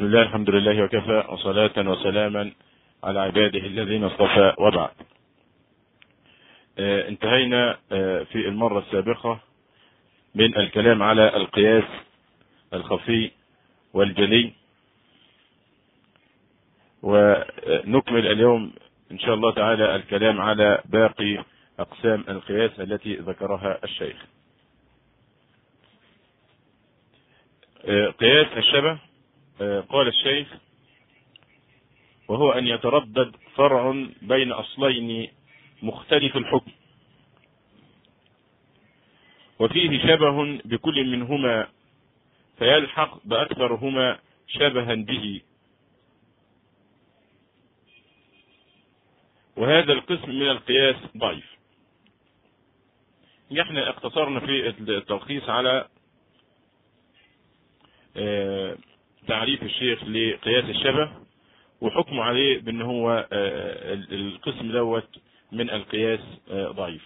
بسم الله الحمد لله وكفى وصلاة وسلاما على عباده الذين اصطفى وبعد آه انتهينا آه في المرة السابقة من الكلام على القياس الخفي والجلي ونكمل اليوم ان شاء الله تعالى الكلام على باقي اقسام القياس التي ذكرها الشيخ آه قياس الشبه قال الشيخ وهو أن يتردد فرع بين أصلين مختلف الحكم وفيه شبه بكل منهما فيلحق بأكثرهما شبها به وهذا القسم من القياس ضعيف احنا اقتصرنا في التلخيص على تعريف الشيخ لقياس الشبه وحكمه عليه بان هو القسم دوت من القياس ضعيف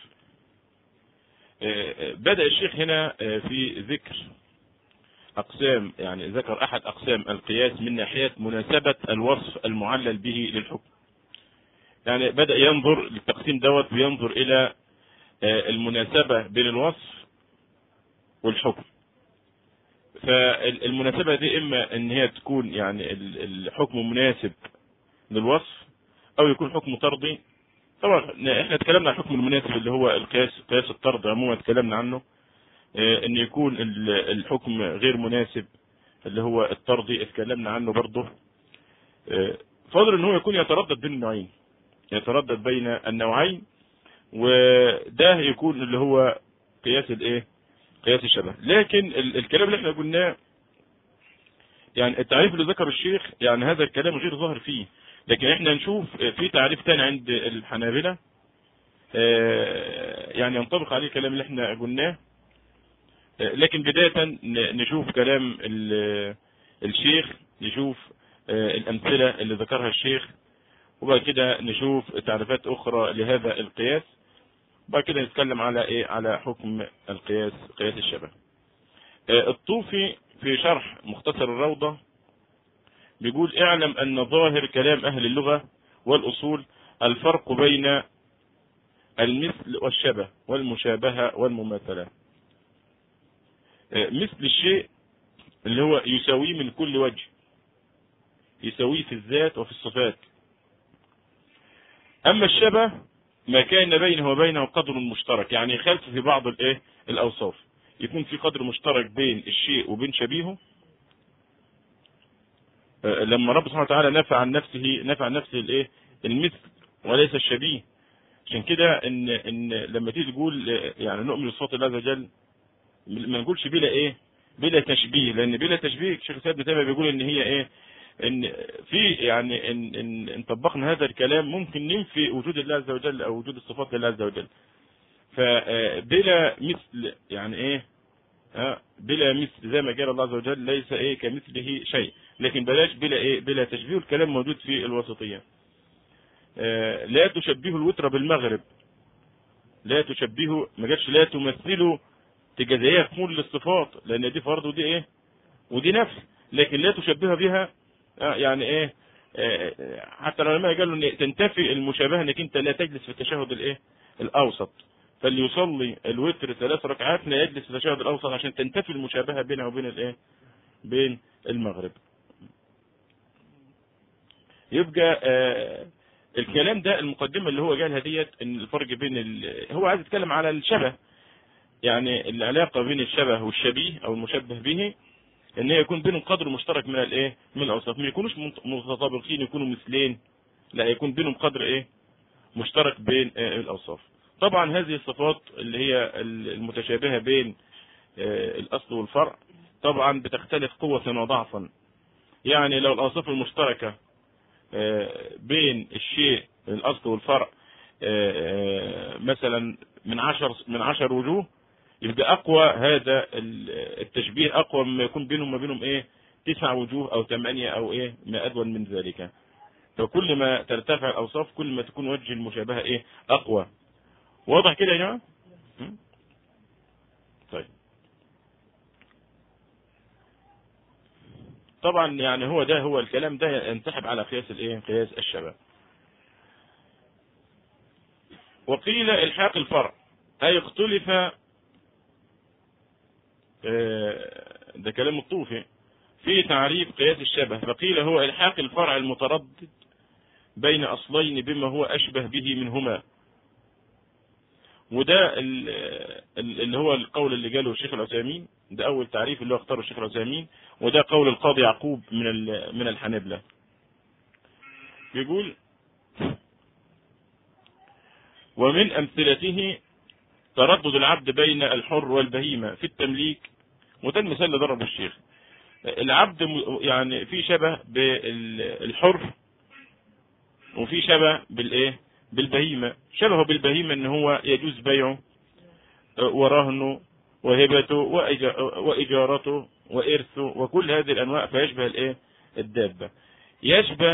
بدأ الشيخ هنا في ذكر أقسام يعني ذكر أحد أقسام القياس من ناحية مناسبة الوصف المعلل به للحكم يعني بدأ ينظر للتقسيم دوت وينظر إلى المناسبة بين الوصف والحكم فالمناسبة دي إما إن هي تكون يعني الحكم مناسب للوصف أو يكون حكم طردي طبعا احنا اتكلمنا عن الحكم المناسب اللي هو القياس قياس الطرد عموما اتكلمنا عنه اه ان يكون الحكم غير مناسب اللي هو الطردي اتكلمنا عنه برضه اه فاضل ان هو يكون يتردد بين النوعين يتردد بين النوعين وده يكون اللي هو قياس الايه قياس الشبه لكن الكلام اللي احنا قلناه يعني التعريف اللي ذكر الشيخ يعني هذا الكلام غير ظاهر فيه لكن احنا نشوف في تعريف تاني عند الحنابلة يعني ينطبق عليه الكلام اللي احنا قلناه لكن بداية نشوف كلام الشيخ نشوف الأمثلة اللي ذكرها الشيخ وبعد كده نشوف تعريفات أخرى لهذا القياس بعد كده نتكلم على ايه على حكم القياس قياس الشبه الطوفي في شرح مختصر الروضة بيقول اعلم ان ظاهر كلام اهل اللغة والاصول الفرق بين المثل والشبه والمشابهة والمماثلة مثل الشيء اللي هو يساويه من كل وجه يساويه في الذات وفي الصفات اما الشبه ما كان بينه وبينه قدر مشترك يعني يخالف في بعض الايه الاوصاف يكون في قدر مشترك بين الشيء وبين شبيهه لما رب سبحانه وتعالى نفع عن نفسه نفع عن نفسه الايه المثل وليس الشبيه عشان كده ان ان لما تيجي تقول يعني نؤمن بصفات الله عز وجل ما نقولش بلا ايه بلا تشبيه لان بلا تشبيه شيخ سيد تيميه بيقول ان هي ايه ان في يعني ان ان, إن طبقنا هذا الكلام ممكن ننفي وجود الله عز وجل او وجود الصفات لله عز وجل فبلا مثل يعني ايه بلا مثل زي ما قال الله عز وجل ليس ايه كمثله شيء لكن بلاش بلا ايه بلا تشبيه الكلام موجود في الوسطيه لا تشبهوا الوتر بالمغرب لا تشبهوا ما جاتش لا تمثلوا تجازيها في كل الصفات لان دي فرض ودي ايه ودي نفس لكن لا تشبهها بها يعني ايه حتى العلماء قالوا ان تنتفي المشابهه انك انت لا تجلس في التشهد الايه الاوسط فاللي يصلي الوتر ثلاث ركعات لا يجلس في التشهد الاوسط عشان تنتفي المشابهه بينه وبين الايه بين المغرب يبقى آه الكلام ده المقدمه اللي هو قالها ديت ان الفرق بين ال... هو عايز يتكلم على الشبه يعني العلاقه بين الشبه والشبيه او المشبه به ان يكون بينهم قدر مشترك من الايه من الاوصاف ما يكونوش متطابقين يكونوا مثلين لا يكون بينهم قدر ايه مشترك بين الاوصاف طبعا هذه الصفات اللي هي المتشابهه بين الاصل والفرع طبعا بتختلف قوة وضعفا يعني لو الاوصاف المشتركة بين الشيء الاصل والفرع مثلا من عشر من عشر وجوه يبقى اقوى هذا التشبيه اقوى مما يكون بينهم ما بينهم ايه تسع وجوه او ثمانية او ايه ما ادول من ذلك فكل ما ترتفع الاوصاف كل ما تكون وجه المشابهة ايه اقوى واضح كده يا جماعة طيب طبعا يعني هو ده هو الكلام ده ينسحب على قياس الايه قياس الشبه وقيل الحاق الفرع اي اختلف ده كلام الطوفي في تعريف قياس الشبه فقيل هو الحاق الفرع المتردد بين اصلين بما هو اشبه به منهما وده اللي هو القول اللي قاله الشيخ العثيمين ده اول تعريف اللي هو اختاره الشيخ العثيمين وده قول القاضي يعقوب من من الحنابلة بيقول ومن امثلته تردد العبد بين الحر والبهيمة في التمليك وده المثال اللي ضربه الشيخ العبد يعني في شبه بالحر وفي شبه بالايه بالبهيمة شبهه بالبهيمة ان هو يجوز بيعه ورهنه وهبته وإجارته وإرثه وكل هذه الأنواع فيشبه الإيه؟ الدابة يشبه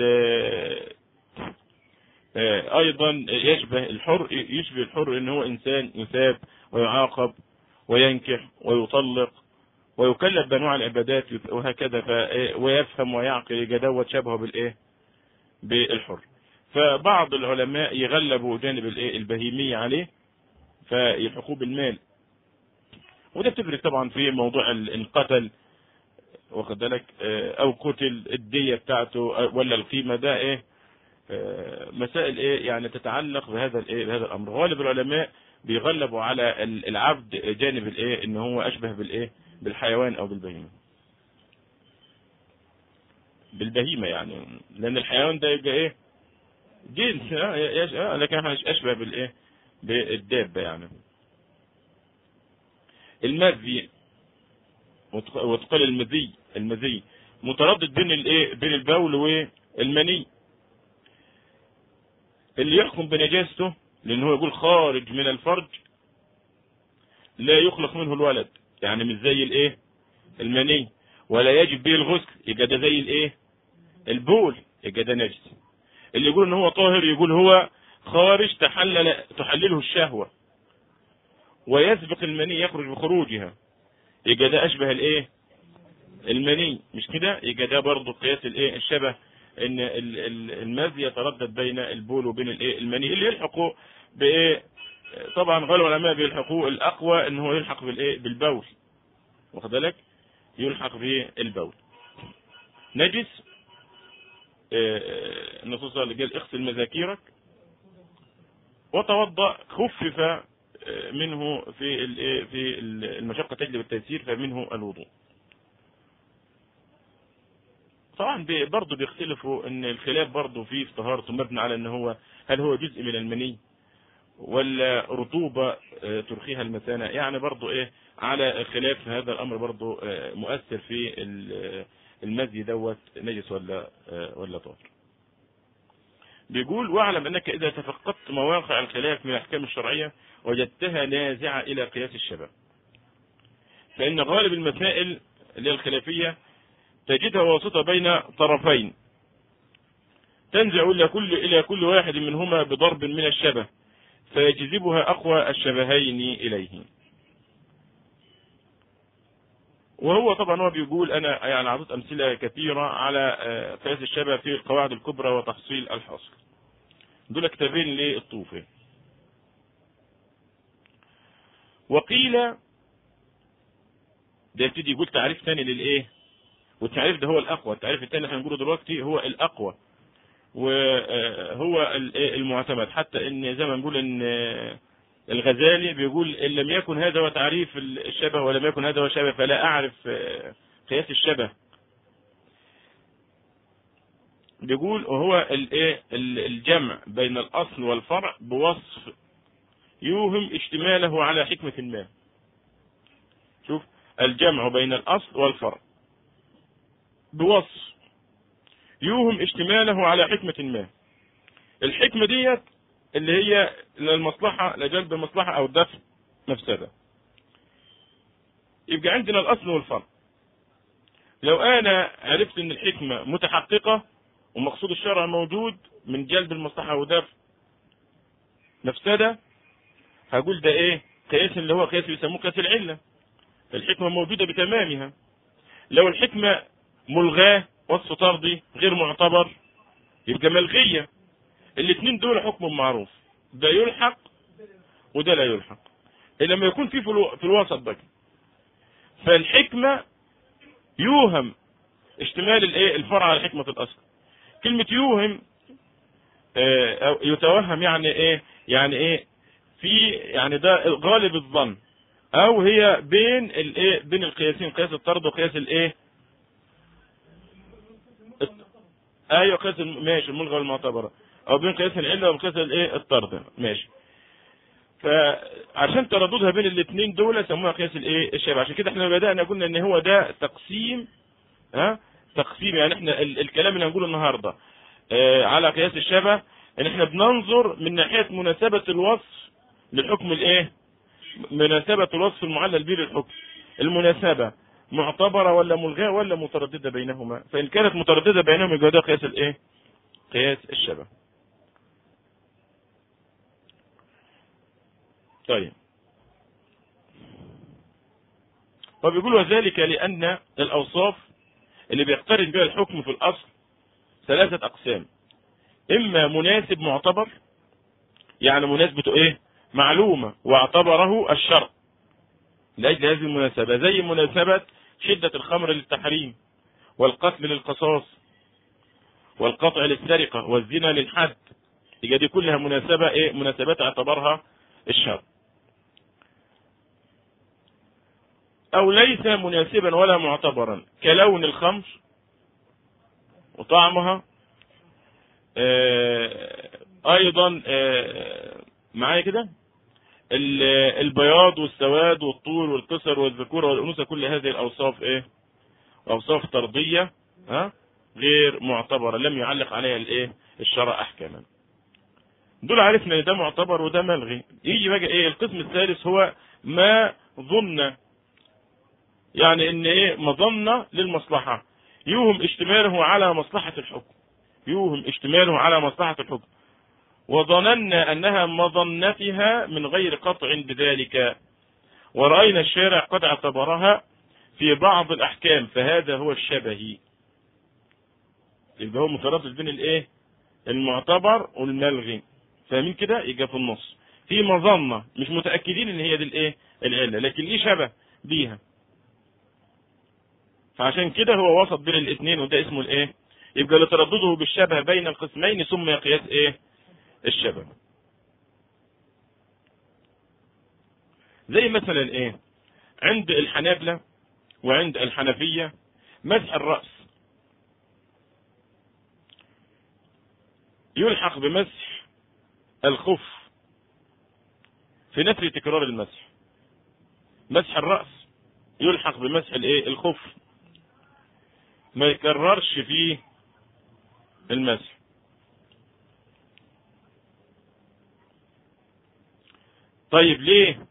أيضا يشبه الحر يشبه الحر إن هو إنسان يثاب ويعاقب وينكح ويطلق ويكلف بأنواع العبادات وهكذا ويفهم ويعقل يجدوت شبهه بالإيه؟ بالحر فبعض العلماء يغلبوا جانب الإيه؟ البهيمية عليه فيلحقوه بالمال وده بتفرق طبعا في موضوع القتل واخد بالك او قتل الدية بتاعته ولا القيمة ده ايه مسائل ايه يعني تتعلق بهذا الايه بهذا الامر غالب العلماء بيغلبوا على العبد جانب الايه ان هو اشبه بالايه بالحيوان او بالبهيمة بالبهيمة يعني لان الحيوان ده يبقى ايه جنس اه لكن احنا اشبه بالايه بالدابة يعني المذي وتقال المذي المذي متردد بين الايه بين البول والمني اللي يحكم بنجاسته لان هو يقول خارج من الفرج لا يخلق منه الولد يعني مش زي الايه المني ولا يجب به الغسل يبقى ده زي الايه البول يبقى ده نجس اللي يقول ان هو طاهر يقول هو خارج تحلل تحلله الشهوه ويسبق المني يخرج بخروجها يبقى ده اشبه الايه المني مش كده يبقى ده برضه قياس الايه الشبه ان المذي يتردد بين البول وبين الايه المني اللي يلحقوا بايه طبعا غالب العلماء بيلحقوه الاقوى ان هو يلحق بالايه بالبول واخد بالك يلحق بالبول نجس النصوص اللي قال اغسل مذاكيرك وتوضا خفف منه في في المشقة تجلب التيسير فمنه الوضوء. طبعا برضه بيختلفوا ان الخلاف برضه فيه في طهارته مبني على ان هو هل هو جزء من المني ولا رطوبة ترخيها المثانة يعني برضه ايه على خلاف هذا الامر برضه مؤثر في المزي دوت نجس ولا ولا طاهر. بيقول واعلم انك اذا تفقدت مواقع الخلاف من الاحكام الشرعيه وجدتها نازعه الى قياس الشبه. فان غالب المسائل اللي هي الخلافيه تجدها واسطه بين طرفين. تنزع الى كل الى كل واحد منهما بضرب من الشبه فيجذبها اقوى الشبهين اليه. وهو طبعا هو بيقول انا يعني اعطيت امثله كثيره على قياس الشبه في القواعد الكبرى وتحصيل الحاصل. دول كتابين للطوفي. وقيل ده يبتدي يقول تعريف ثاني للايه؟ والتعريف ده هو الاقوى، التعريف الثاني اللي احنا هنقوله دلوقتي هو الاقوى. وهو المعتمد حتى ان زي ما نقول ان الغزالي بيقول ان لم يكن هذا هو تعريف الشبه ولم يكن هذا هو شبه فلا اعرف قياس الشبه بيقول وهو الايه الجمع بين الاصل والفرع بوصف يوهم اشتماله على حكمة ما شوف الجمع بين الاصل والفرع بوصف يوهم اشتماله على حكمة ما الحكمة ديت اللي هي للمصلحة لجلب مصلحة أو دفع مفسدة. يبقى عندنا الأصل والفرع. لو أنا عرفت إن الحكمة متحققة ومقصود الشرع موجود من جلب المصلحة ودفع مفسدة هقول ده إيه؟ قياس اللي هو قياس بيسموه قياس العلة. الحكمة موجودة بتمامها. لو الحكمة ملغاه وصف طردي غير معتبر يبقى ملغيه الاثنين دول حكم معروف ده يلحق وده لا يلحق لما يكون في في الوسط بقى فالحكمه يوهم اشتمال الايه الفرع على حكمه الاصل كلمه يوهم اه يتوهم يعني ايه يعني ايه في يعني ده غالب الظن او هي بين الايه بين القياسين قياس الطرد وقياس الايه ايوه قياس ماشي الملغى والمعتبره او بين قياس العله وقياس الايه الطرد ماشي فعشان ترددها بين الاثنين دول سموها قياس الايه الشبه عشان كده احنا بدانا قلنا ان هو ده تقسيم ها تقسيم يعني احنا الكلام اللي هنقوله النهارده اه على قياس الشبه ان احنا بننظر من ناحيه مناسبه الوصف للحكم الايه مناسبه الوصف المعلل به للحكم المناسبه معتبره ولا ملغاه ولا متردده بينهما فان كانت متردده بينهما يبقى ده قياس الايه قياس الشبه طيب وبيقول وذلك لأن الأوصاف اللي بيقترن بها الحكم في الأصل ثلاثة أقسام إما مناسب معتبر يعني مناسبته إيه معلومة واعتبره الشرع لأجل هذه المناسبة زي مناسبة شدة الخمر للتحريم والقتل للقصاص والقطع للسرقة والزنا للحد يبقى دي كلها مناسبة إيه مناسبات اعتبرها الشرع أو ليس مناسبا ولا معتبرا كلون الخمر وطعمها آه أيضا آه معايا كده البياض والسواد والطول والقصر والذكورة والأنوثة كل هذه الأوصاف إيه أوصاف طردية ها غير معتبرة لم يعلق عليها الإيه الشرع أحكاما دول عرفنا ان ده معتبر وده ملغي يجي بقى ايه القسم الثالث هو ما ظن يعني ان ايه مظنة للمصلحة يوهم اشتماله على مصلحة الحكم يوهم اشتماله على مصلحة الحكم وظننا انها مظنتها من غير قطع بذلك ورأينا الشارع قد اعتبرها في بعض الاحكام فهذا هو الشبهي يبقى هو مترابط بين الايه المعتبر والملغي فاهمين كده يبقى في النص في مظنة مش متأكدين ان هي دي الايه العلة لكن ليه شبه بيها فعشان كده هو وسط بين الاثنين وده اسمه الايه يبقى لتردده بالشبه بين القسمين سمي قياس ايه الشبه زي مثلا ايه عند الحنابلة وعند الحنفية مسح الرأس يلحق بمسح الخف في نفي تكرار المسح مسح الرأس يلحق بمسح الايه الخف ما يكررش فيه المسح طيب ليه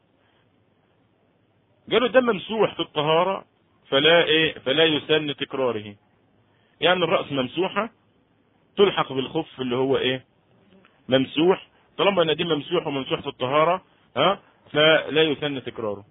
قالوا ده ممسوح في الطهارة فلا ايه فلا يسن تكراره يعني الرأس ممسوحة تلحق بالخف اللي هو ايه ممسوح طالما ان دي ممسوح وممسوح في الطهارة ها فلا يسن تكراره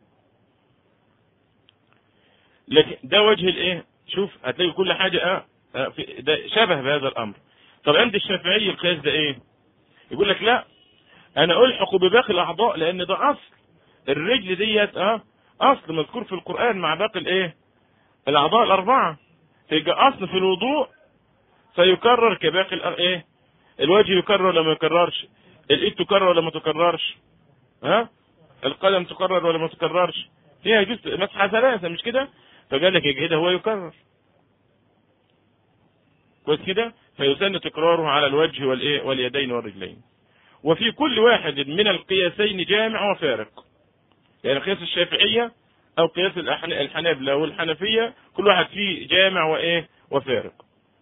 لكن ده وجه الايه شوف هتلاقي كل حاجة اه في ده شبه بهذا الامر طب عند الشافعي القياس ده ايه يقول لك لا انا الحق بباقي الاعضاء لان ده اصل الرجل ديت اه اصل مذكور في القرآن مع باقي الايه الاعضاء الاربعة تبقى اصل في الوضوء فيكرر كباقي الايه الوجه يكرر ولا ما يكررش الايد تكرر ولا ما تكررش ها القدم تكرر ولا ما تكررش فيها جزء مسحه ثلاثه مش كده فقال لك يجهد هو يكرر كويس كده فيسن تكراره على الوجه والايه واليدين والرجلين وفي كل واحد من القياسين جامع وفارق يعني قياس الشافعيه او قياس الحنابلة والحنفية كل واحد فيه جامع وايه وفارق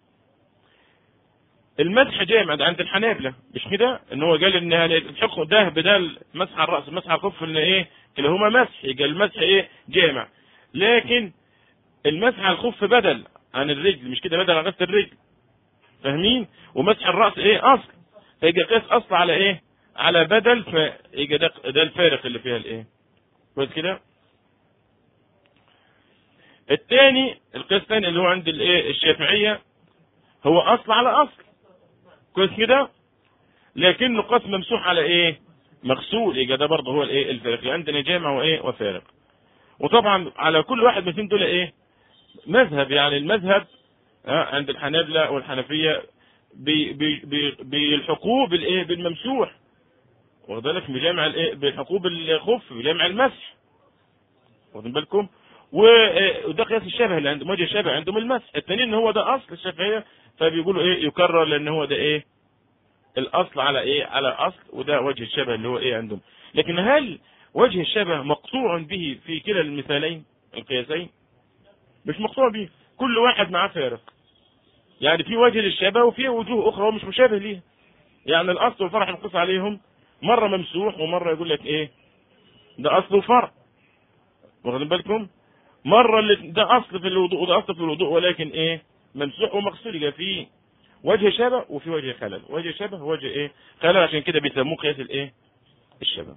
المسح جامع عند الحنابلة مش كده ان هو قال ان الحق ده بدل مسح الراس مسح الكف ان ايه كلاهما مسح يبقى المسح ايه جامع لكن المسح على الخف بدل عن الرجل مش كده بدل عن غسل الرجل فاهمين ومسح الراس ايه اصل فيبقى قياس اصل على ايه على بدل فيبقى ده, ده الفارق اللي فيها الايه كويس كده الثاني القياس الثاني اللي هو عند الايه الشافعيه هو اصل على اصل كويس كده لكنه قاس ممسوح على ايه مغسول يبقى ده برضه هو الايه الفارق عندنا جامع وايه وفارق وطبعا على كل واحد من دول ايه مذهب يعني المذهب ها عند الحنابلة والحنفية بي- بي- بي- بيلحقوه بالايه بالممسوح واخد بالك بجامع الايه بيلحقوه بالخف بجامع المسح واخدين بالكم و- وده قياس الشبه اللي عندهم وجه الشبه عندهم المسح التانيين ان هو ده اصل الشافعيه فبيقولوا ايه يكرر لان هو ده ايه الاصل على ايه على اصل وده وجه الشبه اللي هو ايه عندهم لكن هل وجه الشبه مقطوع به في كلا المثالين القياسين مش مقطوع به كل واحد معاه فارق يعني في وجه للشبه وفي وجوه اخرى هو مش مشابه ليها يعني الاصل والفرع منقص عليهم مره ممسوح ومره يقول لك ايه ده اصل وفرع واخدين بالكم مره اللي ده اصل في الوضوء وده اصل في الوضوء ولكن ايه ممسوح ومغسول يبقى فيه وجه شبه وفي وجه خلل وجه شبه وجه ايه خلل عشان كده بيسموه قياس الايه الشبه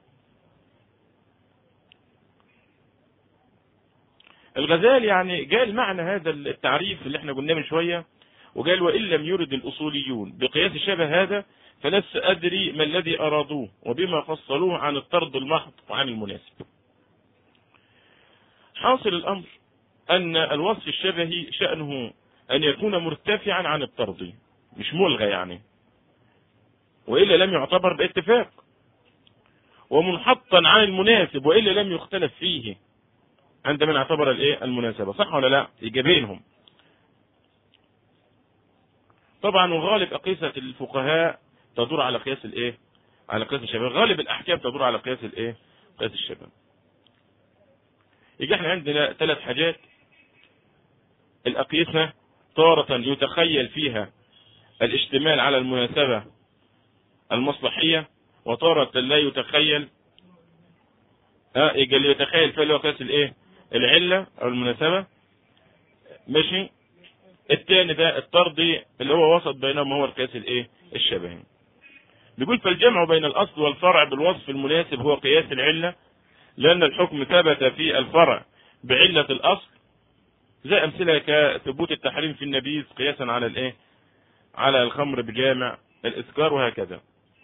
الغزالي يعني قال معنى هذا التعريف اللي احنا قلناه من شويه وقال وان لم يرد الاصوليون بقياس الشبه هذا فلست ادري ما الذي ارادوه وبما فصلوه عن الطرد المحض وعن المناسب. حاصل الامر ان الوصف الشبهي شانه ان يكون مرتفعا عن الطرد مش ملغى يعني والا لم يعتبر باتفاق ومنحطا عن المناسب والا لم يختلف فيه عندما نعتبر الايه المناسبه صح ولا لا ايجابينهم طبعا وغالب اقيسه الفقهاء تدور على قياس الايه على قياس الشباب غالب الاحكام تدور على قياس الايه قياس الشباب يجي احنا عندنا ثلاث حاجات الاقيسه تارة يتخيل فيها الاشتمال على المناسبة المصلحية وتارة لا يتخيل ها يجي اللي يتخيل فيها اللي هو قياس الايه العلة او المناسبة ماشي الثاني ده الطردي اللي هو وسط بينهما هو القياس الايه الشبهي بيقول فالجمع بين الاصل والفرع بالوصف المناسب هو قياس العلة لان الحكم ثبت في الفرع بعلة الاصل زي امثله كثبوت التحريم في النبيذ قياسا على الايه على الخمر بجامع الاسكار وهكذا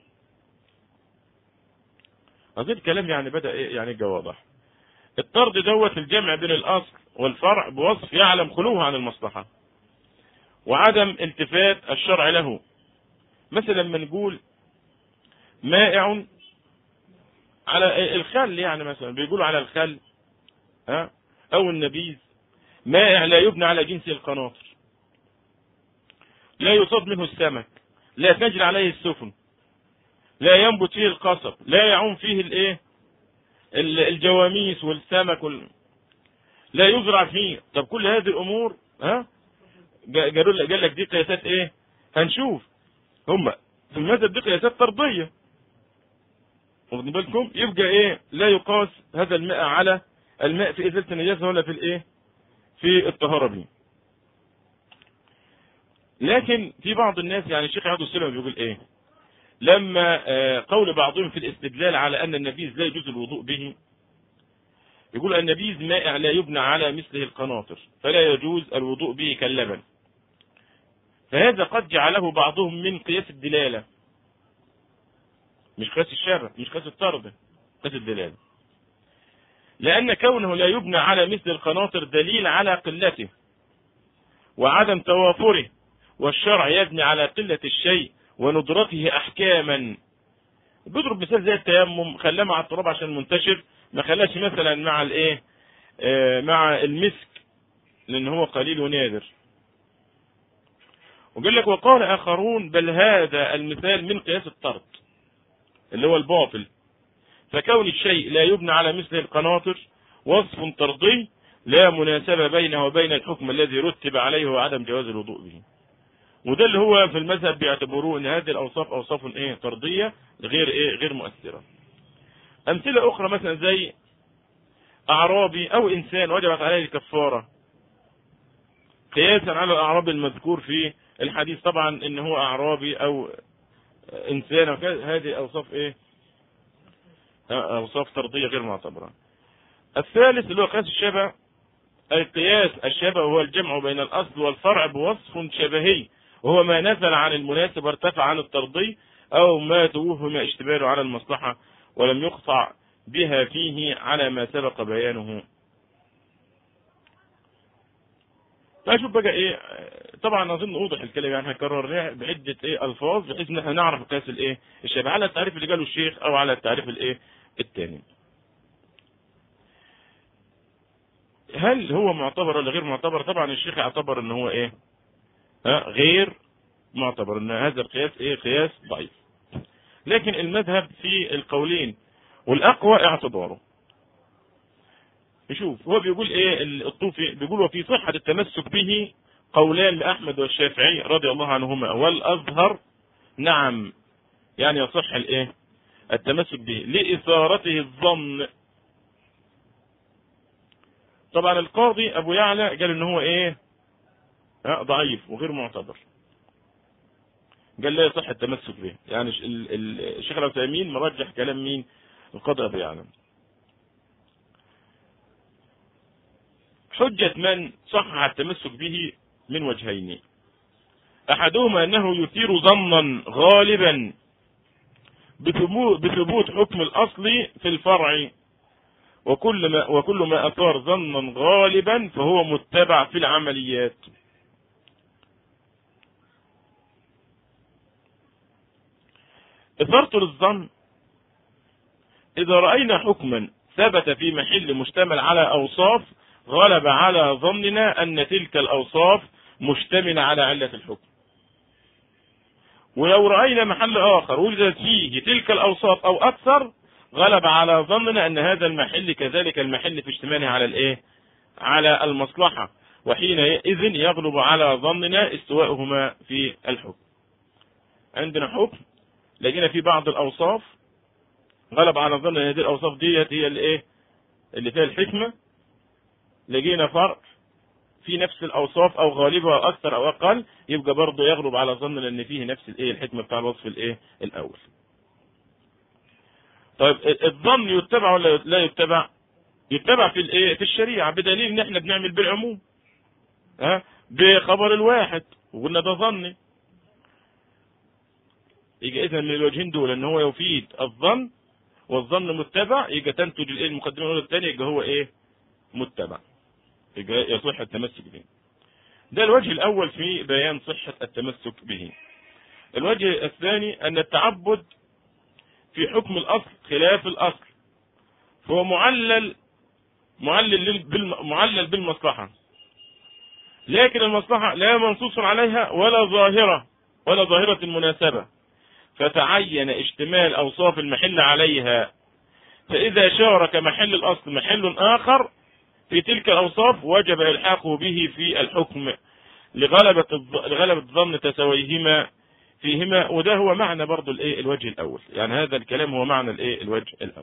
اظن الكلام يعني بدا ايه يعني يبقى واضح الطرد دوت الجمع بين الاصل والفرع بوصف يعلم خلوه عن المصلحه وعدم التفات الشرع له مثلا لما نقول مائع على الخل يعني مثلا بيقولوا على الخل ها او النبيذ مائع لا يبنى على جنس القناطر لا يصاد منه السمك لا تجري عليه السفن لا ينبت فيه القصب لا يعوم فيه الايه الجواميس والسمك وال... لا يزرع فيه طب كل هذه الامور ها قالوا لك قال لك دي قياسات ايه هنشوف هم في المذهب دي قياسات طرديه واخدين بالكم يبقى ايه لا يقاس هذا الماء على الماء في ازاله النجاسه ولا في الايه في الطهارة به لكن في بعض الناس يعني الشيخ عبد السلام بيقول ايه لما آه قول بعضهم في الاستدلال على ان النبيذ لا يجوز الوضوء به يقول النبيذ مائع لا يبنى على مثله القناطر فلا يجوز الوضوء به كاللبن فهذا قد جعله بعضهم من قياس الدلالة مش قياس الشرع مش قياس الطرد قياس الدلالة لأن كونه لا يبنى على مثل القناطر دليل على قلته وعدم توافره والشرع يبني على قلة الشيء وندرته أحكاما بيضرب مثال زي التيمم خلاه مع التراب عشان منتشر ما خلاش مثلا مع الايه آه مع المسك لان هو قليل ونادر وقال لك وقال اخرون بل هذا المثال من قياس الطرد اللي هو الباطل فكون الشيء لا يبنى على مثل القناطر وصف طردي لا مناسبة بينه وبين الحكم الذي رتب عليه وعدم جواز الوضوء به وده اللي هو في المذهب بيعتبروه ان هذه الاوصاف اوصاف ايه طرديه غير ايه غير مؤثره امثله اخرى مثلا زي اعرابي او انسان وجبت عليه الكفاره قياسا على الاعرابي المذكور في الحديث طبعا ان هو اعرابي او انسان هذه اوصاف ايه اوصاف طرديه غير معتبره الثالث اللي هو قياس الشبه القياس الشبه هو الجمع بين الأصل والفرع بوصف شبهي وهو ما نزل عن المناسب وارتفع عن الترضي أو ما توهم اشتباهه على المصلحة ولم يقطع بها فيه على ما سبق بيانه فشوف بقى ايه طبعا اظن اوضح الكلام يعني هكررناه بعده ايه الفاظ بحيث ان احنا نعرف قياس الايه الشبه على التعريف اللي قاله الشيخ او على التعريف الايه الثاني هل هو معتبر ولا غير معتبر طبعا الشيخ اعتبر ان هو ايه ها غير معتبر ان هذا القياس ايه قياس ضعيف لكن المذهب في القولين والاقوى اعتباره نشوف هو بيقول ايه الطوفي بيقول وفي صحة التمسك به قولان لأحمد والشافعي رضي الله عنهما والأظهر نعم يعني يصح الايه التمسك به لإثارته الظن طبعا القاضي أبو يعلى قال ان هو ايه ضعيف وغير معتبر قال لا يصح التمسك به يعني الشيخ العثيمين مرجح كلام مين القاضي أبو يعلى حجة من صحح التمسك به من وجهين أحدهما أنه يثير ظنا غالبا بثبوت حكم الأصل في الفرع وكل ما, وكل ما أثار ظنا غالبا فهو متبع في العمليات إثارة للظن إذا رأينا حكما ثبت في محل مشتمل على أوصاف غلب على ظننا أن تلك الأوصاف مشتملة على علة الحكم ولو رأينا محل آخر وجدت فيه تلك الأوصاف أو أكثر غلب على ظننا أن هذا المحل كذلك المحل في اشتماله على الإيه؟ على المصلحة وحينئذ يغلب على ظننا استواءهما في الحكم عندنا حكم لقينا في بعض الأوصاف غلب على ظن ان هذه الأوصاف ديت هي الإيه؟ اللي فيها الحكمة لقينا فرق في نفس الاوصاف او غالبها او اكثر او اقل يبقى برضه يغلب على ظننا ان فيه نفس الايه الحكمه بتاع الوصف الايه الاول طيب الظن يتبع ولا لا يتبع يتبع في الايه في الشريعه بدليل ان احنا بنعمل بالعموم ها بخبر الواحد وقلنا ده ظني يبقى اذا من الوجهين دول ان هو يفيد الظن والظن متبع يبقى تنتج الايه المقدمه الاولى الثانيه يبقى هو ايه متبع يصح التمسك به ده الوجه الأول في بيان صحة التمسك به الوجه الثاني أن التعبد في حكم الأصل خلاف الأصل فهو معلل معلل معلل بالمصلحة لكن المصلحة لا منصوص عليها ولا ظاهرة ولا ظاهرة المناسبة فتعين اشتمال أوصاف المحل عليها فإذا شارك محل الأصل محل آخر في تلك الأوصاف وجب إلحاقه به في الحكم لغلبة لغلبة ظن تساويهما فيهما وده هو معنى برضو الايه الوجه الأول يعني هذا الكلام هو معنى الايه الوجه الأول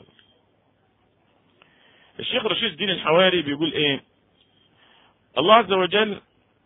الشيخ رشيد الدين الحواري بيقول ايه الله عز وجل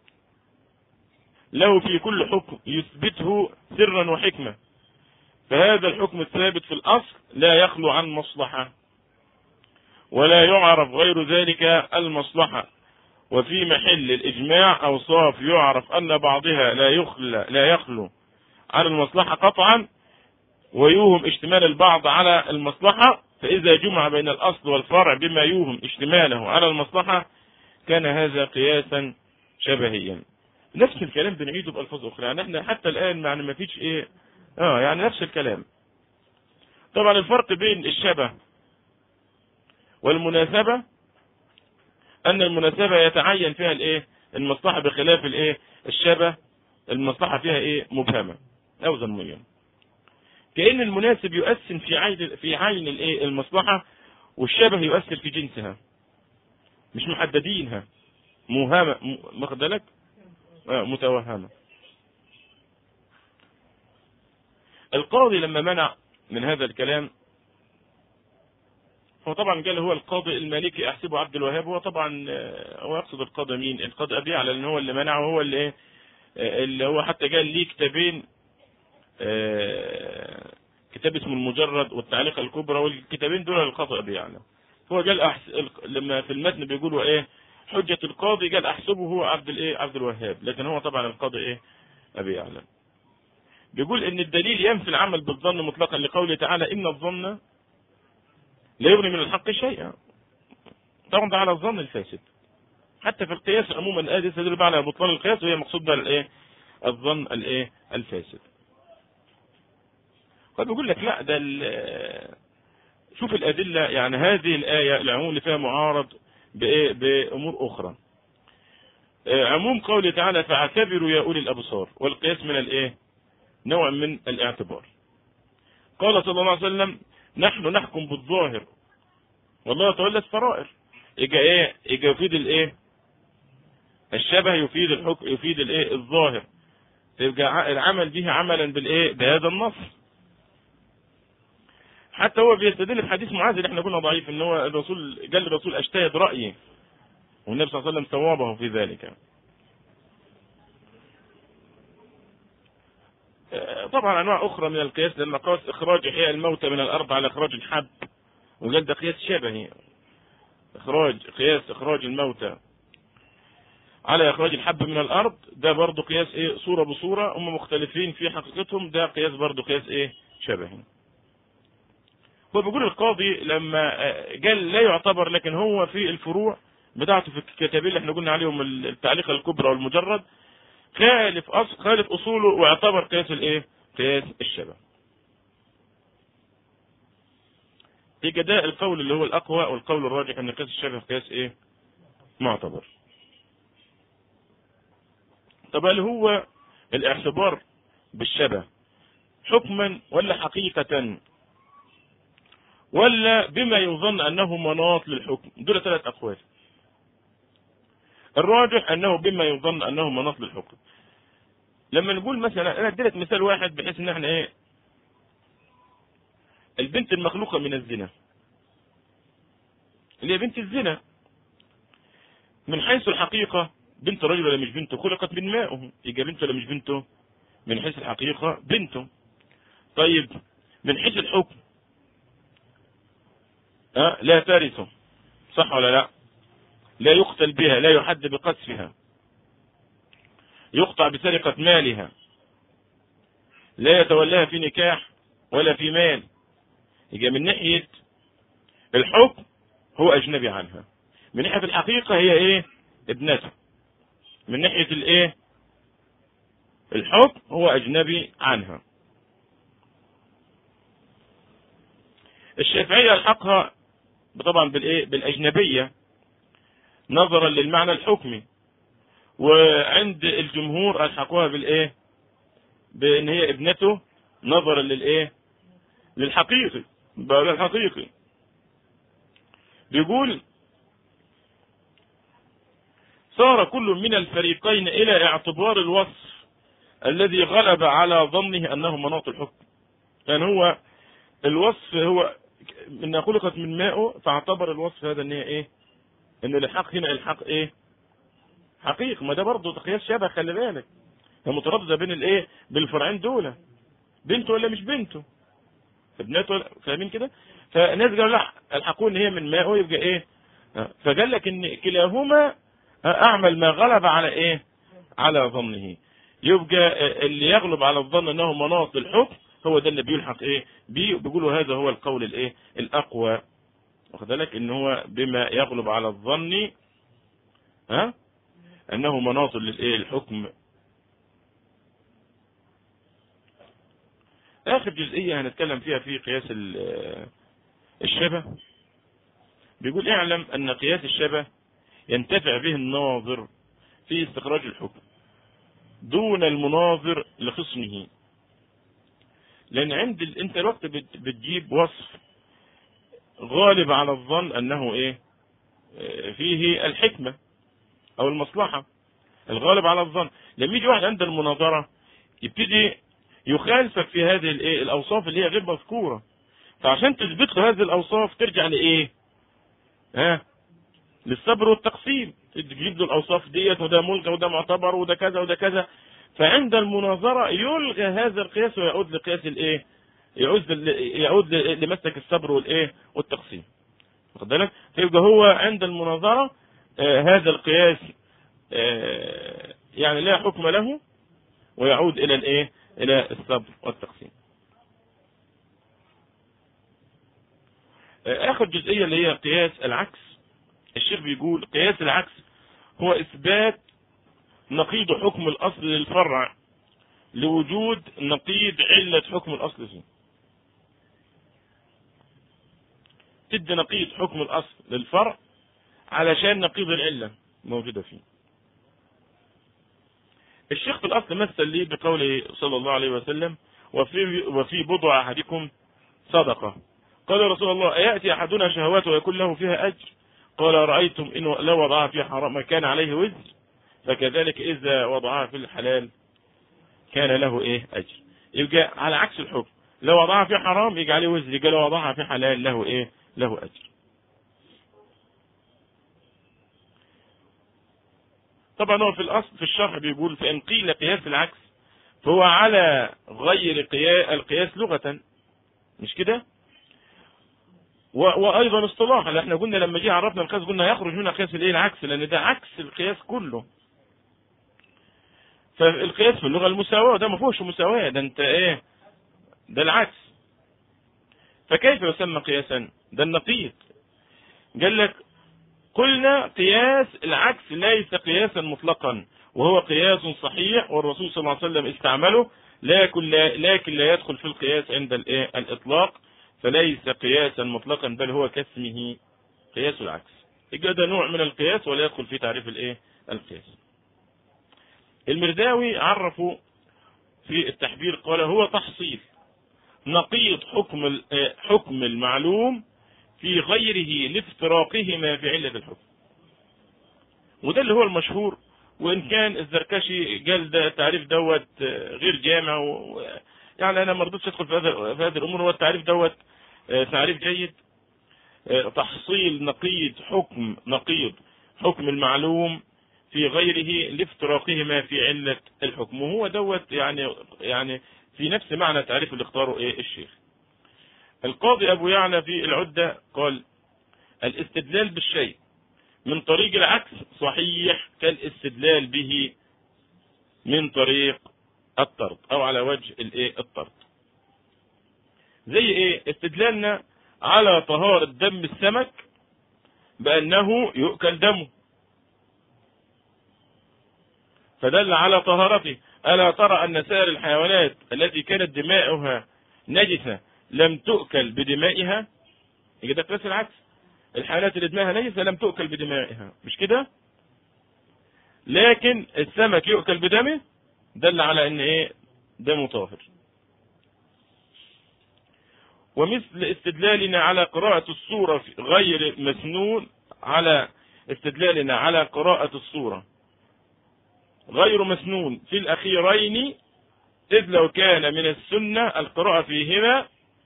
له في كل حكم يثبته سرا وحكمة فهذا الحكم الثابت في الأصل لا يخلو عن مصلحة ولا يعرف غير ذلك المصلحة وفي محل الإجماع أوصاف يعرف أن بعضها لا يخلى لا يخلو عن المصلحة قطعا ويوهم اشتمال البعض على المصلحة فإذا جمع بين الأصل والفرع بما يوهم اشتماله على المصلحة كان هذا قياسا شبهيا نفس الكلام بنعيده بألفاظ أخرى يعني احنا حتى الآن يعني ما فيش إيه اه يعني نفس الكلام طبعا الفرق بين الشبه والمناسبة أن المناسبة يتعين فيها الإيه المصلحة بخلاف الإيه الشبه المصلحة فيها إيه مبهمة أو ظنية كأن المناسب يؤثر في عين في عين الإيه المصلحة والشبه يؤثر في جنسها مش محددينها موهمة واخد بالك آه متوهمة القاضي لما منع من هذا الكلام هو طبعا قال هو القاضي المالكي احسبه عبد الوهاب هو طبعا هو يقصد القاضي مين القاضي ابي على ان هو اللي منعه هو اللي ايه اللي هو حتى قال ليه كتابين كتاب اسمه المجرد والتعليق الكبرى والكتابين دول القاضي ابي يعني هو قال أحس... لما في المتن بيقولوا ايه حجة القاضي قال احسبه هو عبد الايه عبد الوهاب لكن هو طبعا القاضي ايه ابي يعلم بيقول ان الدليل ينفي العمل بالظن مطلقا لقوله تعالى ان الظن لا يغني من الحق شيئا طبعا ده على الظن الفاسد حتى في القياس عموما الآية دي تدل على بطلان القياس وهي مقصود بها الايه الظن الايه الفاسد قد بيقول لك لا ده شوف الأدلة يعني هذه الآية العموم اللي فيها معارض بإيه بأمور أخرى عموم قوله تعالى فاعتبروا يا أولي الأبصار والقياس من الإيه نوع من الاعتبار قال صلى الله عليه وسلم نحن نحكم بالظاهر والله يتولى السرائر يجي ايه يجي يفيد الايه الشبه يفيد الحكم يفيد الايه الظاهر يبقى العمل به عملا بالايه بهذا النص حتى هو بيستدل بحديث معاذ اللي احنا قلنا ضعيف ان هو الرسول قال الرسول اجتهد رايي والنبي صلى الله عليه وسلم ثوابه في ذلك طبعا انواع اخرى من القياس لما قاس اخراج احياء الموتى من الارض على اخراج الحب وقال ده قياس شبهي اخراج قياس اخراج الموتى على اخراج الحب من الارض ده برضه قياس ايه صوره بصوره هم مختلفين في حقيقتهم ده قياس برضه قياس ايه شبهي هو بيقول القاضي لما قال لا يعتبر لكن هو في الفروع بتاعته في الكتابين اللي احنا قلنا عليهم التعليقه الكبرى والمجرد خالف أصل خالف اصوله واعتبر قياس الايه قياس الشبه يبقى ده القول اللي هو الاقوى والقول الراجح ان قياس الشبه قياس ايه معتبر طب هل هو الاعتبار بالشبه حكما ولا حقيقة ولا بما يظن انه مناط للحكم دول ثلاث اقوال الراجح انه بما يظن انه مناط للحكم لما نقول مثلا انا اديلك مثال واحد بحيث ان احنا ايه البنت المخلوقه من الزنا اللي هي بنت الزنا من حيث الحقيقه بنت رجل ولا مش بنته خلقت من مائه يبقى بنته ولا مش بنته من حيث الحقيقه بنته طيب من حيث الحكم أه؟ لا ترثه صح ولا لا لا يقتل بها لا يحد بقذفها يقطع بسرقة مالها لا يتولاها في نكاح ولا في مال يبقى من ناحية الحكم هو أجنبي عنها من ناحية الحقيقة هي إيه ابنته من ناحية الإيه الحكم هو أجنبي عنها الشافعية الحقها طبعا بالايه بالاجنبيه نظرا للمعنى الحكمي وعند الجمهور الحقوها بالايه بان هي ابنته نظرا للايه للحقيقي بقى الحقيقي بيقول صار كل من الفريقين الى اعتبار الوصف الذي غلب على ظنه انه مناط الحكم كان يعني هو الوصف هو انها خلقت من مائه فاعتبر الوصف هذا ان هي ايه ان الحق هنا الحق ايه حقيقة ما ده برضه قياس شبه خلي بالك هي متردده بين الايه بالفرعين دول بنته ولا مش بنته ابنته ولا فاهمين كده فناس قالوا لا الحقوا ان هي من مائه يبقى ايه فقال لك ان كلاهما اعمل ما غلب على ايه على ظنه يبقى اللي يغلب على الظن انه مناط الحكم هو ده اللي بيلحق ايه بيه بيقولوا هذا هو القول الايه الاقوى واخد بالك ان هو بما يغلب على الظن ها انه مناط للايه الحكم اخر جزئيه هنتكلم فيها في قياس الشبه بيقول اعلم ان قياس الشبه ينتفع به الناظر في استخراج الحكم دون المناظر لخصمه لان عند ال... انت الوقت بت... بتجيب وصف غالب على الظن انه ايه فيه الحكمة او المصلحة الغالب على الظن لما يجي واحد عند المناظرة يبتدي يخالفك في هذه الايه الاوصاف اللي هي غير مذكورة فعشان تثبت له هذه الاوصاف ترجع لايه ها للصبر والتقسيم تجيب له الاوصاف ديت وده ملغى وده معتبر وده كذا وده كذا فعند المناظرة يلغى هذا القياس ويعود لقياس الايه يعود يعود لمسلك الصبر والايه والتقسيم واخد بالك فيبقى هو عند المناظرة آه هذا القياس آه يعني لا حكم له ويعود الى الايه الى الصبر والتقسيم آه اخر جزئيه اللي هي قياس العكس الشيخ بيقول قياس العكس هو اثبات نقيض حكم الاصل للفرع لوجود نقيض علة حكم الاصل فيه تدي نقيض حكم الاصل للفرع علشان نقيض العلة موجودة فيه الشيخ في الاصل مثل لي بقوله صلى الله عليه وسلم وفي وفي بضع احدكم صدقه قال رسول الله اياتي احدنا شهواته ويكون له فيها اجر قال رايتم ان لو وضعها في حرام كان عليه وزر فكذلك اذا وضعها في الحلال كان له ايه اجر يبقى على عكس الحكم لو وضعها في حرام يجي عليه وزر يبقى لو وضعها في حلال له ايه له اجر طبعا هو في الاصل في الشرح بيقول فان قيل قياس العكس فهو على غير قياس القياس لغة مش كده وايضا اصطلاحا احنا قلنا لما جه عرفنا القياس قلنا يخرج منها قياس الايه العكس لان ده عكس القياس كله فالقياس في اللغه المساواه ده ما فيهوش مساواه ده انت ايه ده العكس فكيف يسمى قياسا ده النقيض قال لك قلنا قياس العكس ليس قياسا مطلقا وهو قياس صحيح والرسول صلى الله عليه وسلم استعمله لكن لا, لكن لا يدخل في القياس عند الايه الاطلاق فليس قياسا مطلقا بل هو كاسمه قياس العكس يبقى ده نوع من القياس ولا يدخل في تعريف الايه القياس المرداوي عرفوا في التحبير قال هو تحصيل نقيض حكم حكم المعلوم في غيره لافتراقهما في علة الحكم وده اللي هو المشهور وان كان الزركشي قال ده التعريف دوت غير جامع و... يعني انا ما رضيتش ادخل في هذا في هذه الامور هو التعريف دوت تعريف جيد تحصيل نقيض حكم نقيض حكم المعلوم في غيره لافتراقهما في علة الحكم وهو دوت يعني يعني في نفس معنى تعريف اللي اختاره ايه الشيخ القاضي ابو يعلى في العدة قال الاستدلال بالشيء من طريق العكس صحيح كالاستدلال به من طريق الطرد او على وجه الايه الطرد زي ايه استدلالنا على طهارة دم السمك بانه يؤكل دمه فدل على طهارته الا ترى ان سائر الحيوانات التي كانت دماؤها نجسة لم تؤكل بدمائها يبقى ده قياس العكس الحيوانات اللي دماءها نجسة لم تؤكل بدمائها مش كده لكن السمك يؤكل بدمه دل على ان ايه دمه طاهر ومثل استدلالنا على قراءة الصورة غير مسنون على استدلالنا على قراءة الصورة غير مسنون في الأخيرين إذ لو كان من السنة القراءة فيهما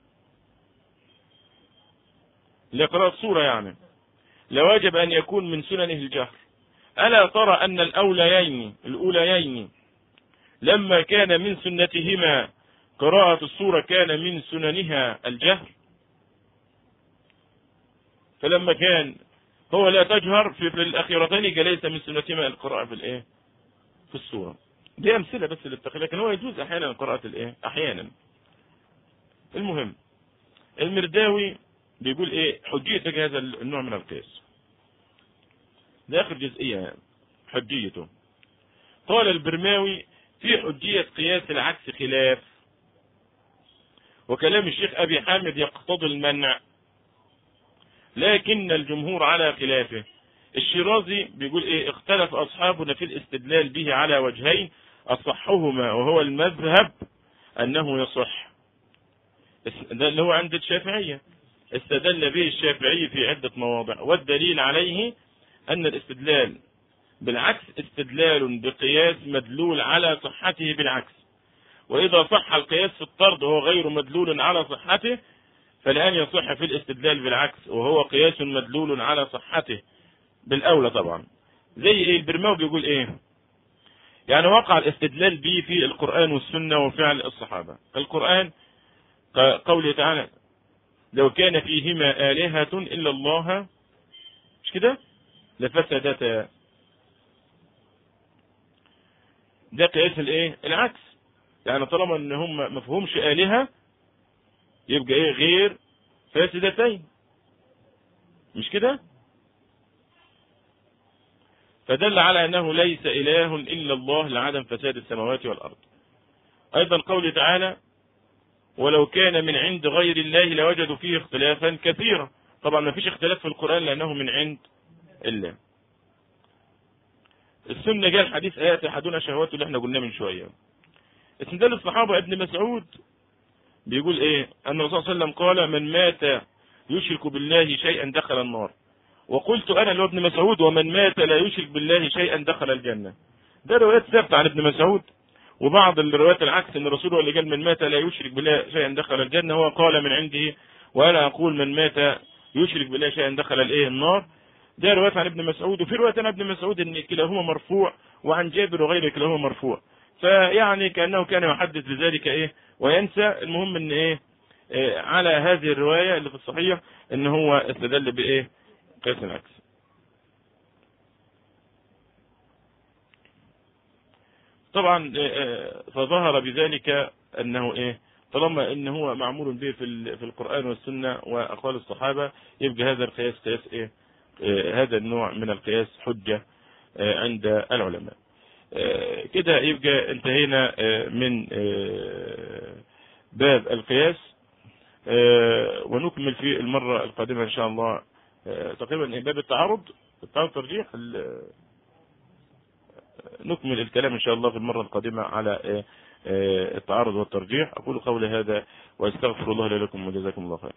لقراءة صورة يعني لواجب أن يكون من سننه الجهر ألا ترى أن الأوليين الأوليين لما كان من سنتهما قراءة الصورة كان من سننها الجهر فلما كان هو لا تجهر في الأخيرتين ليس من سنتهما القراءة في الإيه في الصورة دي أمثلة بس للتقليد لكن هو يجوز أحيانا قراءة الإيه أحيانا المهم المرداوي بيقول إيه حجية هذا النوع من القياس ده آخر جزئية يعني حجيته قال البرماوي في حجية قياس العكس خلاف وكلام الشيخ أبي حامد يقتضي المنع لكن الجمهور على خلافه الشيرازي بيقول ايه اختلف اصحابنا في الاستدلال به على وجهين اصحهما وهو المذهب انه يصح ده اللي هو عند الشافعية استدل به الشافعي في عدة مواضع والدليل عليه ان الاستدلال بالعكس استدلال بقياس مدلول على صحته بالعكس واذا صح القياس في الطرد وهو غير مدلول على صحته فالان يصح في الاستدلال بالعكس وهو قياس مدلول على صحته بالاولى طبعا زي ايه البرماوي بيقول ايه يعني وقع الاستدلال به في القرآن والسنة وفعل الصحابة القرآن قوله تعالى لو كان فيهما آلهة إلا الله مش كده لفسدتا ده قياس الايه العكس يعني طالما ان هم مفهومش آلهة يبقى ايه غير فاسدتين مش كده فدل على انه ليس اله الا الله لعدم فساد السماوات والارض ايضا قوله تعالى ولو كان من عند غير الله لوجدوا فيه اختلافا كثيرا طبعا ما فيش اختلاف في القرآن لانه من عند الله السنة جاء الحديث آيات أحدنا شهواته اللي احنا قلناه من شوية استدل الصحابة ابن مسعود بيقول ايه ان الرسول صلى الله عليه وسلم قال من مات يشرك بالله شيئا دخل النار وقلت انا اللي هو ابن مسعود ومن مات لا يشرك بالله شيئا دخل الجنة ده روايات ثابتة عن ابن مسعود وبعض الروايات العكس ان الرسول هو اللي قال من مات لا يشرك بالله شيئا دخل الجنة هو قال من عنده وانا اقول من مات يشرك بالله شيئا دخل الايه النار ده رواية عن ابن مسعود وفي رواية عن ابن مسعود ان كلاهما مرفوع وعن جابر وغيره كلاهما مرفوع فيعني كانه كان يحدث بذلك ايه وينسى المهم ان ايه, إيه على هذه الرواية اللي في الصحيح ان هو استدل بايه قياس العكس طبعا فظهر بذلك انه ايه طالما ان هو معمول به في في القران والسنه واقوال الصحابه يبقى هذا القياس قياس ايه هذا النوع من القياس حجه عند العلماء كده يبقى انتهينا من باب القياس ونكمل في المره القادمه ان شاء الله تقريبا باب التعارض التعارض ترجيح نكمل الكلام ان شاء الله في المره القادمه على التعارض والترجيح اقول قولي هذا واستغفر الله لي ولكم وجزاكم الله خير